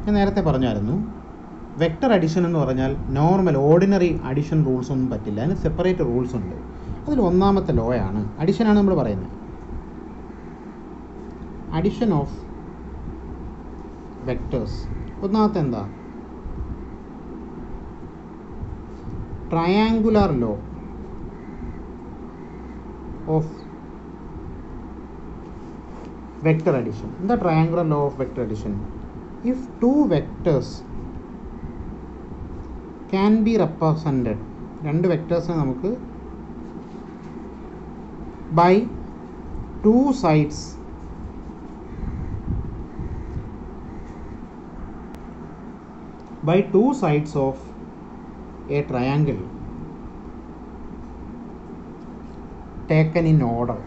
ഞാൻ നേരത്തെ പറഞ്ഞായിരുന്നു വെക്ടർ അഡിഷൻ എന്ന് പറഞ്ഞാൽ നോർമൽ ഓർഡിനറി അഡിഷൻ റൂൾസ് ഒന്നും പറ്റില്ല അതിന് സെപ്പറേറ്റ് റൂൾസ് ഉണ്ട് അതിൽ ഒന്നാമത്തെ ലോ ആണ് അഡിഷനാണ് നമ്മൾ പറയുന്നത് അഡിഷൻ ഓഫ് വെക്ടേഴ്സ് ഒന്നാമത്തെ എന്താ triangular law of vector addition എന്താ triangular law of vector addition if two vectors can be represented രണ്ട് വെക്ടേഴ്സിനെ നമുക്ക് by two sides by two sides of a triangle taken in order.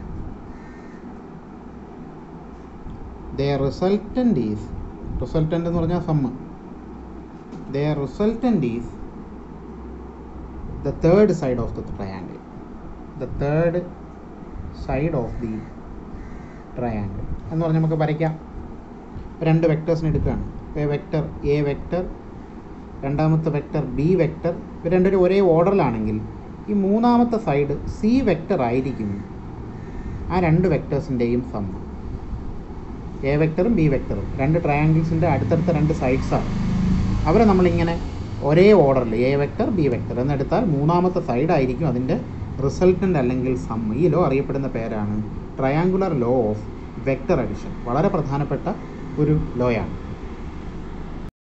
Their resultant is resultant എന്ന് പറഞ്ഞാൽ sum their resultant is the third side of the triangle the third side of the triangle എന്ന് പറഞ്ഞ് നമുക്ക് വരയ്ക്കാം രണ്ട് വെക്ടേഴ്സിനെ എടുക്കുകയാണ് A vector A vector രണ്ടാമത്തെ വെക്ടർ ബി വെക്ടർ ഇവർ രണ്ടുപേരും ഒരേ ഓർഡറിലാണെങ്കിൽ ഈ മൂന്നാമത്തെ സൈഡ് സി വെക്ടർ ആയിരിക്കും ആ രണ്ട് വെക്ടേഴ്സിൻ്റെയും സം എ വെക്ടറും ബി വെക്ടറും രണ്ട് ട്രയാങ്കിൾസിൻ്റെ അടുത്തടുത്ത രണ്ട് സൈഡ്സാണ് അവരെ നമ്മളിങ്ങനെ ഒരേ ഓർഡറിൽ എ വെക്ടർ ബി വെക്ടർ എന്നെടുത്താൽ മൂന്നാമത്തെ സൈഡ് ആയിരിക്കും അതിൻ്റെ റിസൾട്ടൻ്റ് അല്ലെങ്കിൽ സം ഈ ലോ അറിയപ്പെടുന്ന പേരാണ് triangular law of vector addition വളരെ പ്രധാനപ്പെട്ട ഒരു ലോയാണ്